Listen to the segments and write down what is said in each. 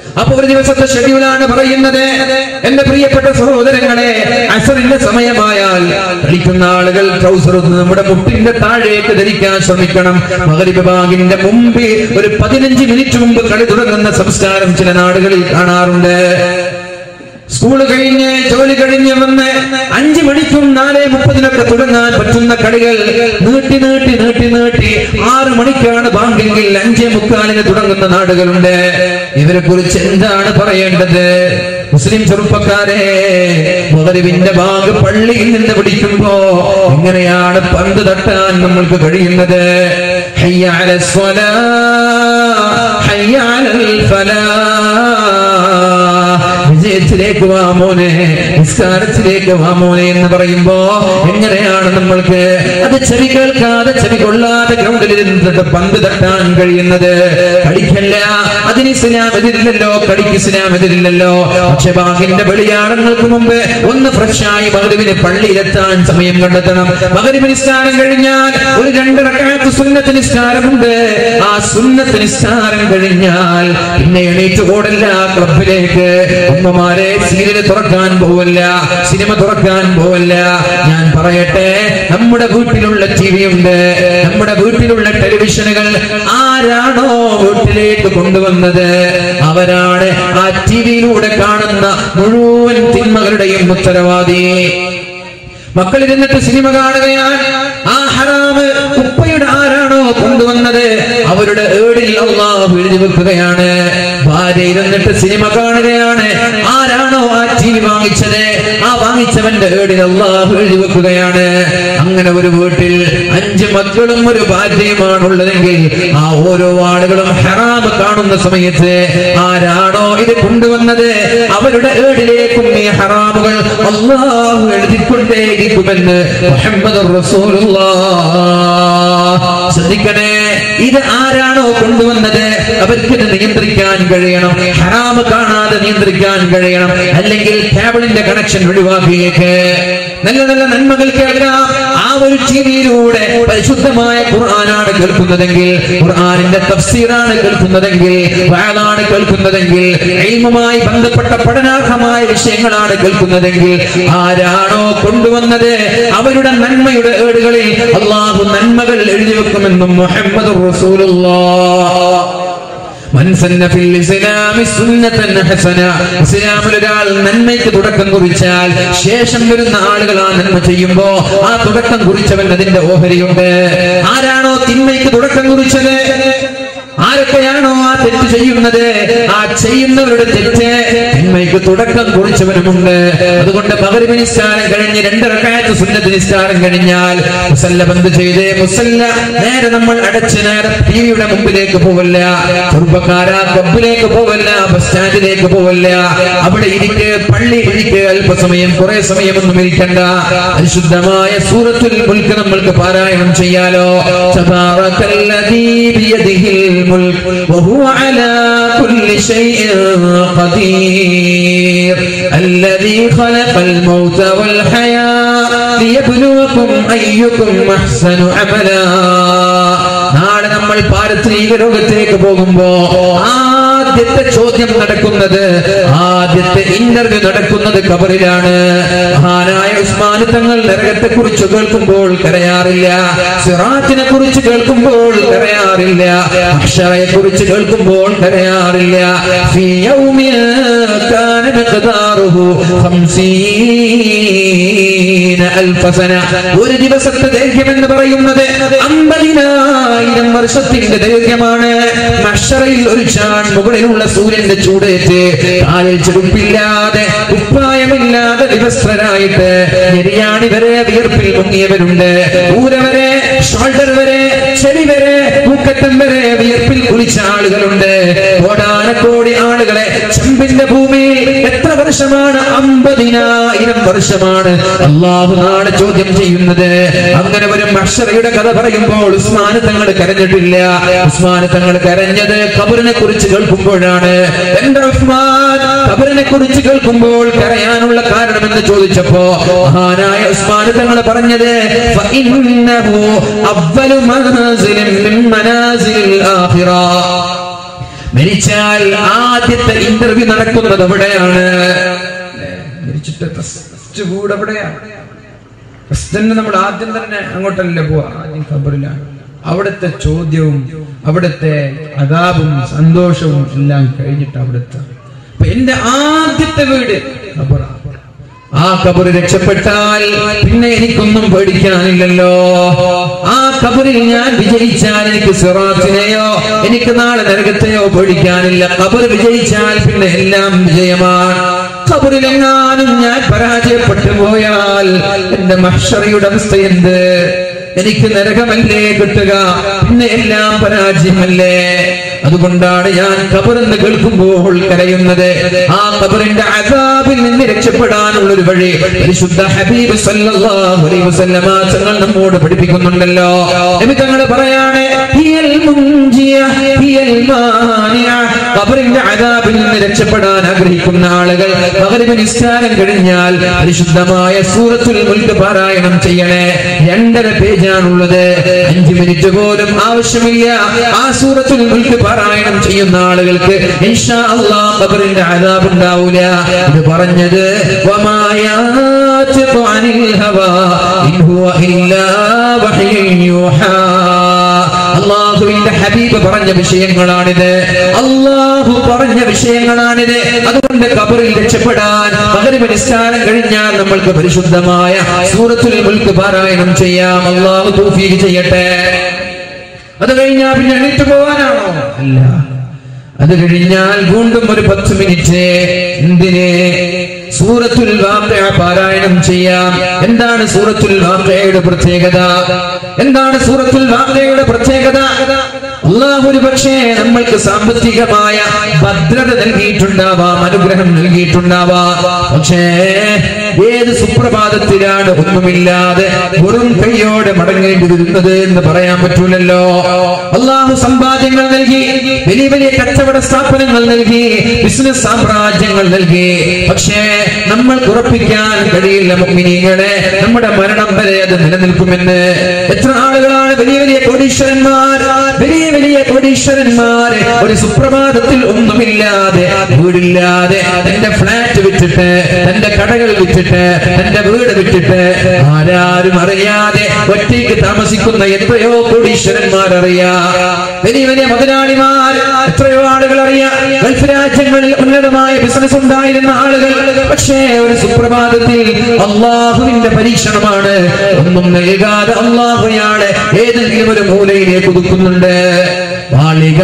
അപ്പൊ ഒരു ദിവസത്തെ ഷെഡ്യൂളാണ് പറയുന്നത് എന്റെ പ്രിയപ്പെട്ട സഹോദരങ്ങളെ അസറിന്റെ സമയമായാൽ കളിക്കുന്ന ആളുകൾ ട്രൗസർ നമ്മുടെ മുട്ടിന്റെ താഴേക്ക് ധരിക്കാൻ ശ്രമിക്കണം മകരിബ് ബാഗിന്റെ മുമ്പ് ഒരു പതിനഞ്ച് മിനിറ്റ് മുമ്പ് കളി തുടങ്ങുന്ന സംസ്കാരം ചില നാടുകളിൽ കാണാറുണ്ട് സ്കൂൾ കഴിഞ്ഞ് ജോലി കഴിഞ്ഞ് വന്ന് അഞ്ചു മണിക്കും നാല് മുപ്പതിനൊക്കെ തുടങ്ങാൻ പറ്റുന്ന കളികൾ നീട്ടി നീട്ടി നീട്ടി നീട്ടി ആറ് മണിക്കാണ് ബാങ്കെങ്കിൽ അഞ്ചേ മുക്കാലിന് തുടങ്ങുന്ന നാടുകളുണ്ട് ഇവരെ കുറിച്ച് എന്താണ് പറയേണ്ടത് മുസ്ലിം ചെറുപ്പക്കാരെ മുതലിവിന്റെ ബാഗ് പള്ളിയിൽ നിന്ന് പിടിക്കുമ്പോ എങ്ങനെയാണ് പന്ത് തട്ടാൻ നമ്മൾക്ക് കഴിയുന്നത് ഹയ്യ അല സ്വലാ, ഹയ്യ അലൽ ഫലാ. വിജയത്തിലേക്ക് വാ മോനെ നിസ്കാരത്തിലേക്ക് വാ മോനെ എന്ന് പറയുമ്പോ എങ്ങനെയാണ് നമ്മൾക്ക് അത് ചെവി കേൾക്കാതെ ചെവി കൊള്ളാതെ ഗ്രൗണ്ടിൽ ഇരുന്നിട്ട് പന്ത് തട്ടാൻ കഴിയുന്നത് കളിക്കല്ല അതിന് ഇസ്ലാം എതിരില്ലല്ലോ കളിക്ക് ഇസ്ലാം എതിരില്ലല്ലോ പക്ഷെ ബാഹിന്റെ വെളിയാടങ്ങൾക്ക് മുമ്പ് ഒന്ന് ഫ്രഷായി മകരുവിന് പള്ളിയിലെത്താൻ സമയം കണ്ടെത്തണം മകരുവിന് നിസ്കാരം കഴിഞ്ഞാൽ ഒരു രണ്ട് റക്കാത്ത് സുന്നത്ത് നിസ്കാരമുണ്ട് ആ സുന്നത്ത് നിസ്കാരം കഴിഞ്ഞാൽ പിന്നെ എണീറ്റ് ഓടല്ല ക്ലബിലേക്ക് ഉമ്മമാരെ സീരിയൽ തുറക്കാൻ പോവല്ല സിനിമ തുറക്കാൻ പോവല്ല ഞാൻ പറയട്ടെ നമ്മുടെ വീട്ടിലുള്ള ടി വി ഉണ്ട് നമ്മുടെ വീട്ടിലുള്ള ടെലിവിഷനുകൾ ആരാണോ വീട്ടിലേക്ക് കൊണ്ടുവന്നത് അവരാണ് ആ ടി വിയിലൂടെ കാണുന്ന മുഴുവൻ തിന്മകളുടെയും ഉത്തരവാദി മക്കൾ ഇരുന്നിട്ട് സിനിമ കാണുകയാണ് ആ ഹറാമ് ഉപ്പയുടെ ആരാണോ കൊണ്ടുവന്നത് അവരുടെ ഏടിൽ അള്ളാഹു എഴുതി വെക്കുകയാണ് ഭാര്യ ഇരുന്നിട്ട് സിനിമ കാണുകയാണ് ആരാണോ ആ ടി വി വാങ്ങിച്ചത് ആ വാങ്ങിച്ചവന്റെ ഏടിൽ അള്ളാഹു എഴുതി വെക്കുകയാണ് അങ്ങനെ ഒരു വീട്ടിൽ അഞ്ച് മക്കളും ഒരു ഭാര്യയുമാണുള്ളതെങ്കിൽ ആ ഓരോ ആളുകളും ഹറാമ് കാണുന്ന സമയത്ത് ആരാണോ ഇത് കൊണ്ടുവന്നത് അവരുടെ ഏടിലേക്കും ഈ ഹറാമുകൾ അള്ളാഹു എഴുതിക്കൊണ്ടേയിരിക്കുമെന്ന് മുഹമ്മദ് ശ്രദ്ധിക്കണേ ഇത് ആരാണോ കൊണ്ടുവന്നത് അവർക്ക് ഇത് നിയന്ത്രിക്കാൻ കഴിയണം ഹറാമ് കാണാതെ നിയന്ത്രിക്കാൻ കഴിയണം അല്ലെങ്കിൽ കേബിളിന്റെ കണക്ഷൻ ഒഴിവാക്കിയേക്ക് നല്ല നല്ല നന്മകൾ കേൾക്കാം ആ ഒരു ടിവിയിലൂടെ പരിശുദ്ധമായ ഖുർആനാണ് കേൾക്കുന്നതെങ്കിൽ ഖുർആനിന്റെ തഫ്സീറാണ് കേൾക്കുന്നതെങ്കിൽ വഅലാണ് കേൾക്കുന്നതെങ്കിൽ ഇൽമുമായി ബന്ധപ്പെട്ട പഠനാർഹമായ വിഷയങ്ങളാണ് കേൾക്കുന്നതെങ്കിൽ ആരാണോ കൊണ്ടുവന്നത് അവരുടെ നന്മയുടെ ഏടുകളിൽ അള്ളാഹു നന്മകൾ എഴുതി വെക്കുമെന്നും മുഹമ്മദ് من سن في الإسلام سنة حسنة ഇസ്ലാമിൽ ഒരാൾ നന്മയ്ക്ക് തുടക്കം കുറിച്ചാൽ ശേഷം വരുന്ന ആളുകൾ ആ നന്മ ചെയ്യുമ്പോ ആ തുടക്കം കുറിച്ചവൻ അതിന്റെ ഓഹരിയുണ്ട് ആരാണോ തിന്മയ്ക്ക് തുടക്കം കുറിച്ചത് ആരൊക്കെയാണോ ആ തെറ്റ് ചെയ്യുന്നത് ആ ചെയ്യുന്നവരുടെ തെറ്റ് തിന്മയ്ക്ക് തുടക്കം കുറിച്ചവനുമുണ്ട് അതുകൊണ്ട് മകരിമ നിസ്കാരം കഴിഞ്ഞ് രണ്ട് റക്കായത്ത് സുന്നത്ത് നിസ്കാരം കഴിഞ്ഞാൽ മുസല്ല ബന്ദ് ചെയ്ത് മുസല്ല നേരെ നമ്മൾ അടച്ച് നേരെ ടിവിയുടെ മുമ്പിലേക്ക് പോവല്ല ചെറുപ്പക്കാര ക്ലബിലേക്ക് പോവല്ല ബസ് സ്റ്റാൻഡിലേക്ക് പോവല്ല അവിടെ ഇരിക്ക് പള്ളി ഇരിക്ക് അല്പസമയം കുറെ സമയമൊന്നും ഇരിക്കണ്ട പരിശുദ്ധമായ സൂറത്തുൽ മുൽക്ക് നമ്മൾക്ക് പാരായണം ചെയ്യാലോ തബാറകല്ലദീ ബിയദിഹിൽ الملك وهو على كل شيء قدير الذي خلق الموت والحياة ليبلوكم أيكم أحسن عملا നാളെ നമ്മൾ പാരത്രിക ലോകത്തേക്ക് പോകുമ്പോ ആദ്യത്തെ ചോദ്യം നടക്കുന്നത് ആദ്യത്തെ ഇന്റർവ്യൂ നടക്കുന്നത് കബറിലാണ് മഹാനായ ഉസ്മാൻ തങ്ങൾ നരകത്തെ കുറിച്ച് കേൾക്കുമ്പോൾ കരയാറില്ല സിറാറ്റിനെ കുറിച്ച് കേൾക്കുമ്പോൾ കരയാറില്ല അക്ഷറയെ കുറിച്ച് കേൾക്കുമ്പോൾ കരയാറില്ല ഫീ യൗമിൻ കാന മിഖ്ദാറുഹു ഖംസീന അൽഫ സന ഒരു ദിവസത്തെ ദൈർഘ്യം എന്ന് പറയുന്നത് അമ്പതിനായിരം വർഷത്തിന്റെ ദൈർഘ്യമാണ് മഷറയിൽ ഒരു ചാൺ മുകളിലുള്ള സൂര്യന്റെ ചൂടേറ്റ് കാലിൽ ചെറുപ്പില്ലാതെ ഉപ്പായമില്ലാതെ വിവസ്ത്രരായിട്ട് നെരിയാണി വരെ വിയർപ്പിൽ മുങ്ങിയവരുണ്ട് ഊര വരെ ഷോൾഡർ വരെ ചെവി വരെ മൂക്കറ്റം വരെ വിയർപ്പിൽ കുളിച്ച ആളുകളുണ്ട് കോടാനക്കോടി ആളുകളെ ചെമ്പിന്റെ ഭൂമിയിൽ എത്ര വർഷമാണ് അമ്പതിനായിരം വർഷമാണ് അള്ളാഹു നാളെ ചോദ്യം ചെയ്യുന്നത് അങ്ങനെ ഒരു മഷറയുടെ കഥ പറയുമ്പോൾ ഉസ്മാൻ തങ്ങൾ കരഞ്ഞിട്ടില്ല ഉസ്മാൻ തങ്ങൾ കരഞ്ഞത് ഖബറിനെ കുറിച്ച് കേൾക്കുമ്പോഴാണ് എന്റെ ഉസ്മാൻ ഖബറിനെ കുറിച്ച് കേൾക്കുമ്പോൾ കരയാനുള്ള കാരണമെന്ന് ചോദിച്ചപ്പോ മഹാനായ ഉസ്മാൻ തങ്ങൾ പറഞ്ഞത് ഫഇന്നഹു അവ്വലു മനാസിലിൻ മിൻ മനാസിലിൽ ആഖിറ മരിച്ചാൽ ആദ്യത്തെ ഇന്റർവ്യൂ നടക്കുന്നത് എവിടെയാണ് മരിച്ചിട്ട് ഫസ്റ്റ് വീട് എവിടെയാണ് പ്രസിഡന്റ് നമ്മൾ ആദ്യം തന്നെ അങ്ങോട്ടല്ലേ പോവാ ആദ്യം ഖബറിലാണ് അവിടുത്തെ ചോദ്യവും അവിടുത്തെ അതാപും സന്തോഷവും എല്ലാം കഴിഞ്ഞിട്ട് അവിടുത്തെ അപ്പൊ എന്റെ ആദ്യത്തെ വീട് ഖബറാണ് ആ കബറ് രക്ഷപ്പെട്ടാൽ പിന്നെ എനിക്കൊന്നും പേടിക്കാനില്ലല്ലോ ആ കബറിൽ ഞാൻ വിജയിച്ചാൽ എനിക്ക് സിറാത്തിനെയോ എനിക്ക് നാളെ നരകത്തെയോ പേടിക്കാനില്ല കബറ് വിജയിച്ചാൽ പിന്നെ എല്ലാം വിജയമാണ് കബറിലെങ്ങാനും ഞാൻ പരാജയപ്പെട്ടു പോയാൽ എന്റെ മഹ്ഷറിയുടെ അവസ്ഥ എന്ത് എനിക്ക് നരകമല്ലേ കിട്ടുക പിന്നെ എല്ലാം പരാജയമല്ലേ അതുകൊണ്ടാണ് ഞാൻ ഖബറെന്ന് കേൾക്കുമ്പോൾ കരയുന്നത് ആ ഖബറിന്റെ അസാബിൽ നിന്ന് രക്ഷപ്പെടാനുള്ള ഒരു വഴി പരിശുദ്ധ ഹബീബ് സല്ലല്ലാഹു അലൈഹി വസല്ലമ തങ്ങൾ നമ്മോട് പഠിപ്പിക്കുന്നുണ്ടല്ലോ നബി തങ്ങൾ പറയാണ് ഹിയൽ മുൻജിയ ഹിയൽ മാനിയ ഖബറിന്റെ അസാബിൽ നിന്ന് രക്ഷപ്പെടാൻ ആഗ്രഹിക്കുന്ന ആളുകൾ മഗ്രിബ് നിസ്കാരം കഴിഞ്ഞാൽ പരിശുദ്ധമായ സൂറത്തുൽ മുൽക്ക് പാരായണം ചെയ്യണേ രണ്ടര പേജാണുള്ളത് അഞ്ചു മിനിറ്റ് പോലും ആവശ്യമില്ല ആ സൂറത്തുൽ മുൽക്ക് പാരായണം ചെയ്യുന്ന ആളുകൾക്ക് ഇൻഷാ അല്ലാഹ് ഖബറിന്റെ അദാബ് ഉണ്ടാവൂല ഇത് പറഞ്ഞത് വമായാതിഖു അനിൽ ഹവാ ഇൻ ഹുവ ഇല്ലാ വഹ്യുൻ യൂഹാ അള്ളാഹുവിന്റെ ഹബീബ് പറഞ്ഞ വിഷയങ്ങളാണിത് അള്ളാഹു പറഞ്ഞ വിഷയങ്ങളാണിത് അതുകൊണ്ട് കബറിൽ രക്ഷപ്പെടാൻ മകരിമ നിസ്കാരം കഴിഞ്ഞാൽ നമ്മൾക്ക് പരിശുദ്ധമായ സൂറത്തുൽ മുൽക്ക് പാരായണം ചെയ്യാം അള്ളാഹു തൗഫീഖ് ചെയ്യട്ടെ അത് കഴിഞ്ഞാൽ പിന്നെ എണീറ്റ് പോവാനാണോ അല്ല അത് കഴിഞ്ഞാൽ വീണ്ടും ഒരു പത്ത് മിനിറ്റ് എന്തിന് സൂറത്തുൽ വാഖിഅ പാരായണം ചെയ്യാം എന്താണ് സൂറത്തുൽ വാഖിഅയുടെ പ്രത്യേകത എന്താണ് സൂറത്തുൽ വാഖിഅയുടെ പ്രത്യേകത അള്ളാഹു ഒരു പക്ഷേ നമ്മൾക്ക് സാമ്പത്തികമായ ഭദ്രത നൽകിയിട്ടുണ്ടാവാം അനുഗ്രഹം നൽകിയിട്ടുണ്ടാവാം പക്ഷേ ഏത് സുപ്രഭാതത്തിലാണ് ഒന്നുമില്ലാതെ വെറും കൈയോടെ മടങ്ങേണ്ടി വരുന്നത് എന്ന് പറയാൻ പറ്റൂലല്ലോ അള്ളാഹു സമ്പാദ്യങ്ങൾ നൽകി വലിയ വലിയ കച്ചവട സ്ഥാപനങ്ങൾ നൽകി ബിസിനസ് സാമ്രാജ്യങ്ങൾ നൽകി പക്ഷേ നമ്മൾ ഉറപ്പിക്കാൻ കഴിയില്ല മുഗ്മിനികളെ നമ്മുടെ മരണം വരെ അത് നിലനിൽക്കുമെന്ന് എത്ര ആളുകളാണ് വലിയ വലിയ കോടീശ്വരന്മാർ വലിയ വലിയ കോടീശ്വരന്മാർ ഒരു സുപ്രഭാതത്തിൽ ഒന്നുമില്ലാതെ വീടില്ലാതെ തന്റെ ഫ്ലാറ്റ് വിറ്റിട്ട് തന്റെ കടകൾ വിറ്റിട്ട് തന്റെ വീട് വിറ്റിട്ട് ആരാരും അറിയാതെ ഒറ്റയ്ക്ക് താമസിക്കുന്ന എത്രയോ കോടീശ്വരന്മാർ അറിയാം വലിയ വലിയ മുതലാളിമാർ എത്രയോ ആളുകൾ അറിയാം ഗൾഫ് രാജ്യങ്ങളിൽ ഉന്നതമായ ബിസിനസ് ഉണ്ടായിരുന്ന ആളുകൾ പക്ഷേ ഒരു സുപ്രഭാതത്തിൽ അള്ളാഹുവിന്റെ പരീക്ഷണമാണ് ഒന്നും നൽകാതെ അള്ളാഹുയാണ് ഏതെങ്കിലും ഒരു മൂലയിലേക്ക് ഒതുക്കുന്നുണ്ട് മാളിക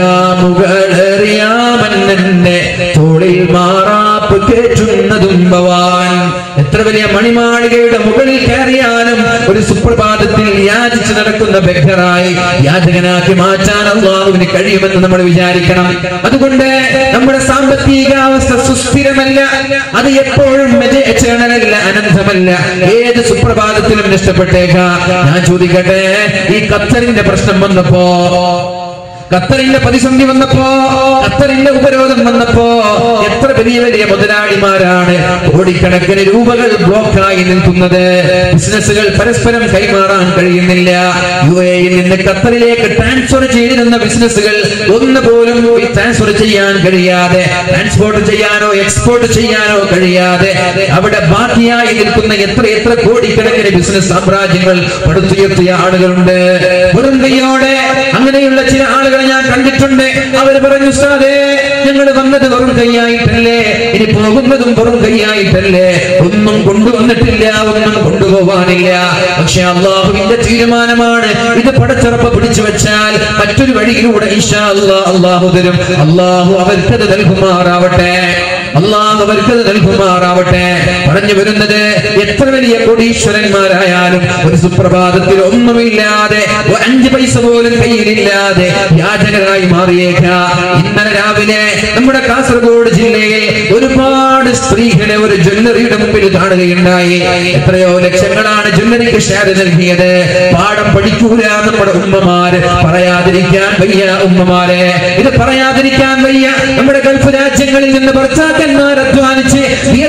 മുകളറിയാമെന്നെ തോളിൽ മാറാപ്പ് കേറ്റുന്നതും ഭവാൻ എത്ര വലിയ മണിമാളികയുടെ മുകളിൽ കയറിയാലും ഒരു സുപ്രഭാതത്തിൽ യാചിച്ച് നടക്കുന്ന ബെഹറായി യാചകനാക്കി മാറ്റാൻ അള്ളാഹുവിന് കഴിയുമെന്ന് നമ്മൾ വിചാരിക്കണം അതുകൊണ്ട് നമ്മുടെ സാമ്പത്തികാവസ്ഥ സുസ്ഥിരമല്ല അത് എപ്പോഴും ചേണലല്ല അനന്തമല്ല ഏത് സുപ്രഭാതത്തിലും നഷ്ടപ്പെട്ടേക്കാം ഞാൻ ചോദിക്കട്ടെ ഈ ഖത്തറിന്റെ പ്രശ്നം വന്നപ്പോ ഖത്തറിന്റെ പ്രതിസന്ധി വന്നപ്പോ ഖത്തറിന്റെ ഉപരോധം വന്നപ്പോ എത്ര വലിയ വലിയ മുതലാളിമാരാണ് കോടിക്കണക്കിന് രൂപകൾ ബ്ലോക്കായി നിൽക്കുന്നത് ബിസിനസ്സുകൾ പരസ്പരം കൈമാറാൻ കഴിയുന്നില്ല യു എയിൽ നിന്ന് ഖത്തറിലേക്ക് ട്രാൻസ്ഫർ ചെയ്തിരുന്ന ബിസിനസ്സുകൾ ഒന്ന് പോലും ട്രാൻസ്ഫർ ചെയ്യാൻ കഴിയാതെ ട്രാൻസ്പോർട്ട് ചെയ്യാനോ എക്സ്പോർട്ട് ചെയ്യാനോ കഴിയാതെ അവിടെ ബാക്കിയായി നിൽക്കുന്ന എത്ര എത്ര കോടിക്കണക്കിന് ബിസിനസ് സാമ്രാജ്യങ്ങൾ പടുത്തുയർത്തിയ ആളുകളുണ്ട് വെറും കൈയോടെ അങ്ങനെയുള്ള ചില ആളുകളെ ഞാൻ കണ്ടിട്ടുണ്ട് അവർ പറഞ്ഞു ഉസ്താദേ ഞങ്ങൾ വന്നത് വെറും കൈയായിട്ടല്ലേ ഇനി പോകുന്നതും വെറും കൈയായിട്ടല്ലേ ഒന്നും കൊണ്ടുവന്നിട്ടില്ല ഒന്നും കൊണ്ടുപോവാനില്ല പക്ഷെ അള്ളാഹുവിന്റെ തീരുമാനമാണ് ഇത് പടച്ചിറപ്പ് പിടിച്ചു വെച്ചാൽ മറ്റൊരു വഴിയിലൂടെ ഇൻഷാ അല്ലാഹ് അള്ളാഹു തരും അള്ളാഹു അവർക്കത് നൽകുമാറാവട്ടെ അള്ളാഹ് അവർക്കത് നൽകുമാറാവട്ടെ പറഞ്ഞു വരുന്നത് എത്ര വലിയ കോടീശ്വരന്മാരായാലും ഒരു സുപ്രഭാതത്തിൽ ഒന്നുമില്ലാതെ ഒരു അഞ്ച് പൈസ പോലും കയ്യിലില്ലാതെ യാചകരായി മാറിയേക്കാം ഇന്നലെ രാവിലെ നമ്മുടെ കാസർഗോഡ് ജില്ലയിൽ ഒരുപാട് സ്ത്രീകളെ ഒരു ജ്വല്ലറിയുടെ മുമ്പിൽ കാണുകയുണ്ടായി എത്രയോ ലക്ഷങ്ങളാണ് ജ്വല്ലറിക്ക് ഷെയർ നൽകിയത് പാഠം പഠിക്കൂല നമ്മുടെ ഉമ്മമാര് പറയാതിരിക്കാൻ വയ്യ ഉമ്മമാരെ ഇത് പറയാതിരിക്കാൻ വയ്യ നമ്മുടെ ഗൾഫ് രാജ്യങ്ങളിൽ നിന്ന് ഭർത്താക്കന്മാർ അധ്വാനിച്ച് വിയർപ്പ് നീര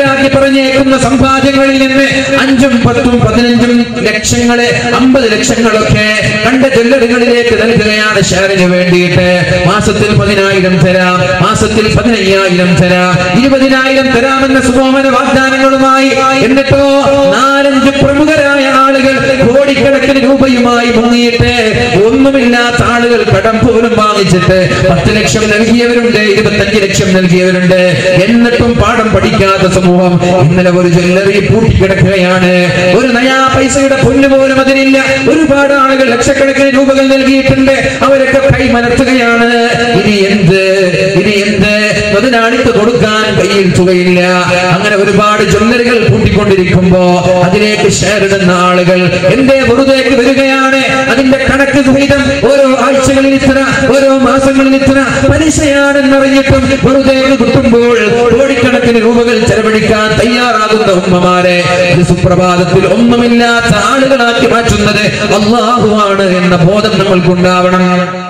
ജ്വല്ലറിയിലാക്കി പറഞ്ഞേക്കുന്ന സമ്പാദ്യങ്ങളിൽ നിന്ന് അഞ്ചും പത്തും പതിനഞ്ചും ലക്ഷങ്ങള് അമ്പത് ലക്ഷങ്ങളൊക്കെ കണ്ട ജ്വല്ലറികളിലേക്ക് നൽകുകയാണ് ഷെയറിന് വേണ്ടിയിട്ട് മാസത്തിൽ പതിനായിരം തരാം മാസത്തിൽ പതിനയ്യായിരം തരാം ഇരുപതിനായിരം തരാമെന്ന സുഗോമന വാഗ്ദാനങ്ങളുമായി എന്നിട്ടോ നാലഞ്ച് പ്രമുഖരായ ആളുകൾ കോടിക്കണക്കിന് രൂപയുമായി മുങ്ങിയിട്ട് ഒന്നുമില്ലാത്ത ആളുകൾ കടം പോലും വാങ്ങിച്ചിട്ട് പത്ത് ലക്ഷം നൽകിയവരുണ്ട് ഇരുപത്തഞ്ച് ലക്ഷം നൽകിയവരുണ്ട് എന്നിട്ടും പാഠം പഠിക്കാത്ത സമൂഹം ഇന്നലെ ഒരു ജ്വല്ലറി പൂട്ടിക്കിടക്കുകയാണ് ഒരു നയാ പൈസയുടെ പൊന്നു പോലും അതിനില്ല ഒരുപാട് ആളുകൾ ലക്ഷക്കണക്കിന് രൂപകൾ നൽകിയിട്ടുണ്ട് അവരൊക്കെ കൈമലർത്തുകയാണ് ഇനി എന്ത് ഇനി എന്ത് മുതലാളിക്ക് കൊടുക്കാൻ കയ്യിൽ തുകയില്ല അങ്ങനെ ഒരുപാട് ജ്വല്ലറികൾ പൂട്ടിക്കൊണ്ടിരിക്കുമ്പോ അതിലേക്ക് ഷെയർ ഇടുന്ന ആളുകൾ എന്റെ വെറുതേക്ക് വരികയാണ് അതിന്റെ കണക്ക് സഹിതം ഓരോ ആഴ്ചകളിൽ ഇത്ര ഓരോ മാസങ്ങളിൽ ഇത്ര പലിശയാണെന്നറിഞ്ഞിട്ടും വെറുതേക്ക് കിട്ടുമ്പോൾ കോടിക്കണക്കിന് രൂപകൾ ചെലവഴിക്കാൻ തയ്യാറാകുന്ന ഉമ്മമാരെ ഒരു സുപ്രഭാതത്തിൽ ഒന്നുമില്ലാത്ത ആളുകളാക്കി മാറ്റുന്നത് അള്ളാഹുവാണ് എന്ന ബോധം നമ്മൾക്കുണ്ടാവണം